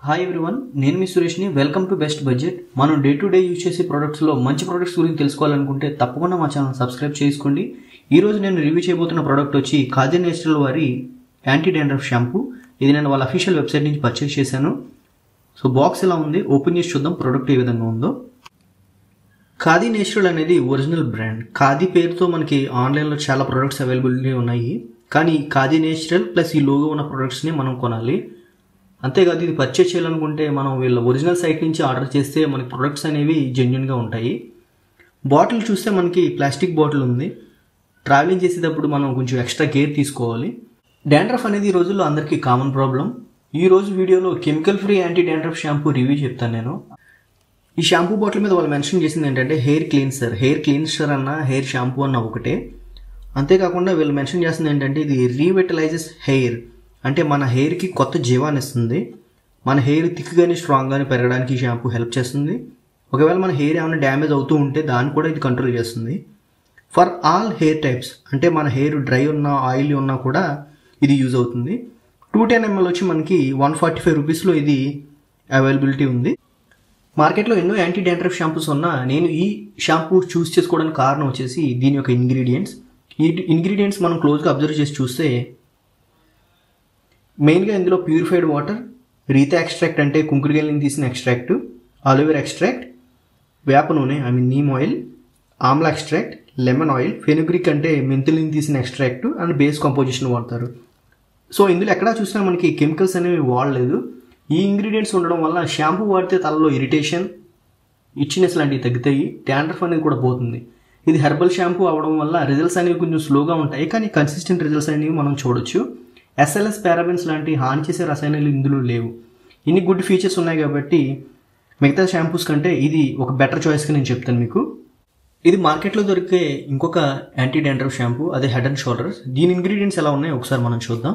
hi everyone నేను మీ సురేష్ని వెల్కమ్ టు బెస్ట్ బడ్జెట్ మనం డే టు డే యూజ్ చేసే ప్రొడక్ట్స్లో మంచి ప్రొడక్ట్స్ గురించి తెలుసుకోవాలనుకుంటే తప్పకుండా మా ఛానల్ సబ్స్క్రైబ్ చేసుకోండి ఈరోజు నేను రివ్యూ చేయబోతున్న ప్రోడక్ట్ వచ్చి ఖాదీ నేచురల్ వారి యాంటీ డాండ్రఫ్ షాంపూ ఇది నేను వాళ్ళ అఫీషియల్ వెబ్సైట్ నుంచి పర్చేస్ చేశాను సో బాక్స్ ఎలా ఉంది ఓపెన్ చేసి చూద్దాం ప్రోడక్ట్ ఏ విధంగా ఉందో ఖాదీ నేచురల్ అనేది ఒరిజినల్ బ్రాండ్ ఖాదీ పేరుతో మనకి ఆన్లైన్లో చాలా ప్రొడక్ట్స్ అవైలబిలిటీ ఉన్నాయి కానీ ఖాదీ నేచురల్ ప్లస్ ఈ లోగో ఉన్న ప్రొడక్ట్స్ని మనం కొనాలి అంతేకాదు ఇది పర్చేస్ చేయాలనుకుంటే మనం వీళ్ళ ఒరిజినల్ సైట్ నుంచి ఆర్డర్ చేస్తే మనకి ప్రొడక్ట్స్ అనేవి జెన్యున్గా ఉంటాయి బాటిల్ చూస్తే మనకి ప్లాస్టిక్ బాటిల్ ఉంది ట్రావెలింగ్ చేసేటప్పుడు మనం కొంచెం ఎక్స్ట్రా కేర్ తీసుకోవాలి డాండ్రఫ్ అనేది ఈ రోజుల్లో అందరికీ కామన్ ప్రాబ్లం ఈ రోజు వీడియోలో chemical free anti dandruff shampoo review చెప్తాను నేను ఈ షాంపూ బాటిల్ మీద వాళ్ళు మెన్షన్ చేసింది ఏంటంటే హెయిర్ క్లీన్సర్ హెయిర్ క్లీన్సర్ అన్న హెయిర్ షాంపూ అన్న ఒకటే అంతేకాకుండా వీళ్ళు మెన్షన్ చేస్తుంది ఏంటంటే ఇది రీవెటలైజెస్ హెయిర్ అంటే మన హెయిర్కి కొత్త జీవాన్ని ఇస్తుంది మన హెయిర్ థిక్గాని స్ట్రాంగ్గాని పెరగడానికి ఈ షాంపూ హెల్ప్ చేస్తుంది ఒకవేళ మన హెయిర్ ఏమైనా డ్యామేజ్ అవుతూ ఉంటే దాన్ని కూడా ఇది కంట్రోల్ చేస్తుంది ఫర్ ఆల్ హెయిర్ టైప్స్ అంటే మన హెయిర్ డ్రై ఉన్నా ఆయిల్ ఉన్నా కూడా ఇది యూజ్ అవుతుంది టూ టెన్ ఎంఎల్ వచ్చి మనకి వన్ ఫార్టీ ఫైవ్ రూపీస్లో ఇది అవైలబిలిటీ ఉంది మార్కెట్లో ఎన్నో యాంటీ డాండ్రఫ్ షాంపూస్ ఉన్నా నేను ఈ షాంపూ చూస్ చేసుకోవడానికి కారణం వచ్చేసి దీని యొక్క ఇంగ్రీడియంట్స్ ఈ ఇంగ్రీడియంట్స్ మనం క్లోజ్గా అబ్జర్వ్ చేసి చూస్తే మెయిన్గా ఇందులో ప్యూరిఫైడ్ వాటర్ రీతా ఎక్స్ట్రాక్ట్ అంటే కుంకుడుగాయలని తీసిన ఎక్స్ట్రాక్ట్ అలోవెరా ఎక్స్ట్రాక్ట్ వేప నూనె I mean neem oil amla extract lemon oil fenugreek అంటే మెంతులని తీసిన ఎక్స్ట్రాక్ట్ అండ్ బేస్ కంపోజిషన్ వాడతారు సో ఇందులో ఎక్కడా చూసినా మనకి కెమికల్స్ అనేవి వాడలేదు ఈ ఇంగ్రీడియంట్స్ ఉండడం వల్ల షాంపూ వాడితే తలలో ఇరిటేషన్ ఇచ్చినెస్ లాంటివి తగ్గుతాయి డాండ్రఫ్ అనేది కూడా పోతుంది ఇది హెర్బల్ షాంపూ అవడం వల్ల రిజల్ట్స్ అనేవి కొంచెం స్లోగా ఉంటాయి కానీ కన్సిస్టెంట్ రిజల్ట్స్ అనేవి మనం చూడొచ్చు ఎస్ఎల్ఎస్ పారాబెన్స్ లాంటి హాని చేసే రసాయనాలు ఇందులో లేవు ఇన్ని గుడ్ ఫీచర్స్ ఉన్నాయి కాబట్టి మిగతా షాంపూస్ కంటే ఇది ఒక బెటర్ చాయిస్గా నేను చెప్తాను మీకు ఇది మార్కెట్లో దొరికే ఇంకొక యాంటీ డాండ్రఫ్ షాంపూ అదే హెడ్ అండ్ షోల్డర్స్ దీని ఇంగ్రీడియంట్స్ ఎలా ఉన్నాయో ఒకసారి మనం చూద్దాం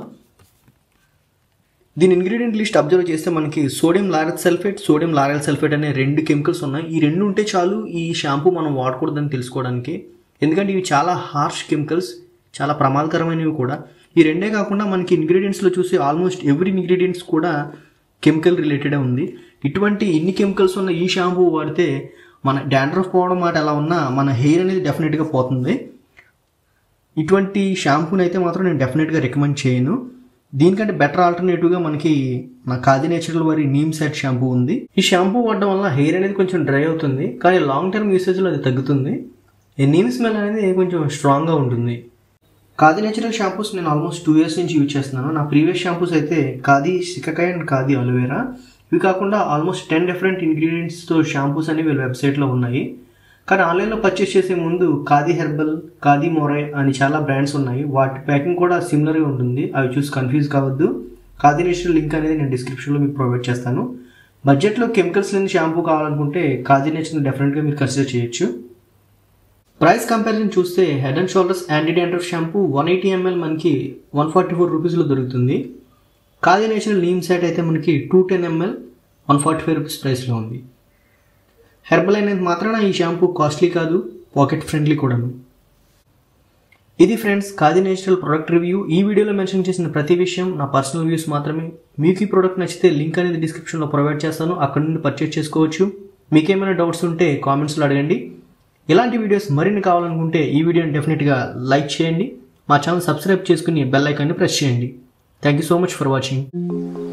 దీని ఇంగ్రీడియంట్ లిస్ట్ అబ్జర్వ్ చేస్తే మనకి sodium lauryl sulphate sodium lauryl sulphate అనే రెండు కెమికల్స్ ఉన్నాయి ఈ రెండు ఉంటే చాలు ఈ షాంపూ మనం వాడకూడదని తెలుసుకోవడానికి ఎందుకంటే ఇవి చాలా హార్ష్ కెమికల్స్ చాలా ప్రమాదకరమైనవి కూడా ఈ రెండే కాకుండా మనకి ఇంగ్రీడియంట్స్లో చూసి ఆల్మోస్ట్ ఎవ్రీ ఇంగ్రీడియంట్స్ కూడా కెమికల్ రిలేటెడే ఉంది ఇటువంటి ఇన్ని కెమికల్స్ ఉన్న ఈ షాంపూ వాడితే మన డాండ్రఫ్ పోవడం మాట ఎలా ఉన్నా మన హెయిర్ అనేది డెఫినెట్గా పోతుంది ఇటువంటి షాంపూని అయితే మాత్రం నేను డెఫినెట్గా రికమెండ్ చేయను దీనికంటే బెటర్ ఆల్టర్నేటివ్గా మనకి నా ఖాదీ నేచురల్ వారి నీమ్ సెట్ షాంపూ ఉంది ఈ షాంపూ వాడడం వల్ల హెయిర్ అనేది కొంచెం డ్రై అవుతుంది కానీ లాంగ్ టర్మ్ యూసేజ్లో అది తగ్గుతుంది ఈ నీమ్ స్మెల్ అనేది కొంచెం స్ట్రాంగ్గా ఉంటుంది ఖాదీ నేచురల్ షాంపూస్ నేను ఆల్మోస్ట్ టూ ఇయర్స్ నుంచి యూజ్ చేస్తున్నాను నా ప్రీవియస్ షాంపూస్ అయితే ఖాదీ సికకాయ అండ్ ఖాదీ అలోవేరా ఇవి కాకుండా ఆల్మోస్ట్ టెన్ డిఫరెంట్ ఇంగ్రీడియంట్స్తో షాంపూస్ అనేవి వీళ్ళ వెబ్సైట్లో ఉన్నాయి కానీ ఆన్లైన్లో పర్చేస్ చేసే ముందు ఖాదీ హెర్బల్ ఖాదీ మొరై అని చాలా బ్రాండ్స్ ఉన్నాయి వాటి ప్యాకింగ్ కూడా సిమిలర్గా ఉంటుంది అవి చూసి కన్ఫ్యూజ్ కావద్దు ఖాదీ నేచురల్ లింక్ అనేది నేను డిస్క్రిప్షన్లో మీకు ప్రొవైడ్ చేస్తాను బడ్జెట్లో కెమికల్స్ లేని షాంపూ కావాలనుకుంటే ఖాదీ నేచురల్ డెఫినెట్గా మీరు కన్సిడర్ చేయొచ్చు ప్రైస్ కంపారిజన్ చూస్తే Head and Shoulders anti dandruff shampoo one eighty ML మనకి వన్ ఫార్టీ ఫోర్ రూపీస్లో దొరుకుతుంది ఖాదీ నేచురల్ నీమ్ సెట్ అయితే మనకి two ten ML one forty five rupees ప్రైస్లో ఉంది హెర్బల్ అనేది మాత్రాన ఈ షాంపూ కాస్ట్లీ కాదు పాకెట్ ఫ్రెండ్లీ కూడాను ఇది friends Khadi natural product review ఈ వీడియోలో మెన్షన్ చేసిన ప్రతి విషయం నా పర్సనల్ వ్యూస్ మాత్రమే మీకు ఈ ప్రోడక్ట్ నచ్చితే లింక్ అనేది డిస్క్రిప్షన్లో ప్రొవైడ్ చేస్తాను అక్కడ నుండి పర్చేస్ చేసుకోవచ్చు మీకేమైనా డౌట్స్ ఉంటే కామెంట్స్లో అడగండి ఇలాంటి వీడియోస్ మరిన్ని కావాలనుకుంటే ఈ వీడియోని డెఫినెట్గా లైక్ చేయండి మా ఛానల్ సబ్స్క్రైబ్ చేసుకుని బెల్ ఐకాన్ని ప్రెస్ చేయండి thank you so much for watching